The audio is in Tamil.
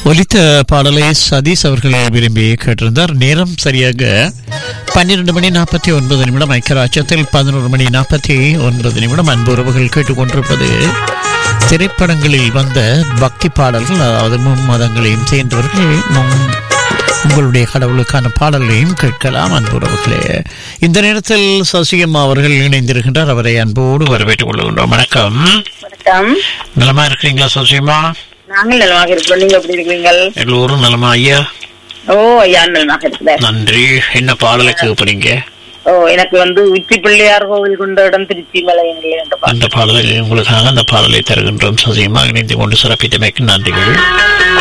ஒலித்த பாடலை சதீஷ் அவர்களை விரும்பி கேட்டிருந்தார் நேரம் சரியாக பன்னிரண்டு மணி நாற்பத்தி ஒன்பது நிமிடம் ஐக்கியராட்சத்தில் பதினோரு மணி நாற்பத்தி ஒன்பது நிமிடம் அன்பு உறவுகள் கேட்டுக்கொண்டிருப்பது திரைப்படங்களில் வந்த பக்தி பாடல்கள் அதாவது மும்மதங்களையும் சேர்ந்தவர்கள் மும் உங்களுடைய கடவுளுக்கான பாடல்களையும் கேட்கலாம் அன்புறவுகளே இந்த நேரத்தில் சசிகம்மா அவர்கள் இணைந்திருக்கின்றார் அவரை அன்போடு வரவேற்றுக் கொள்கின்றோம் வணக்கம் வணக்கம் நலமா இருக்கிறீங்களா சசிகம்மா நாங்கள் நலமாக இருக்கிறோம் நீங்க எப்படி இருக்கிறீங்கள் எல்லோரும் நலமா ஐயா ஓ ஐயா நலமாக இருக்கிறேன் நன்றி என்ன பாடலை கேட்பீங்க ஓ எனக்கு வந்து உச்சி பிள்ளையார் கோவில் கொண்ட இடம் திருச்சி மலை என்ற பாடல். அந்த பாடலை உங்களுக்காக அந்த பாடலை தருகின்றோம் சசிகமா இணைந்து கொண்டு சிறப்பித்தமைக்கு நன்றிகள்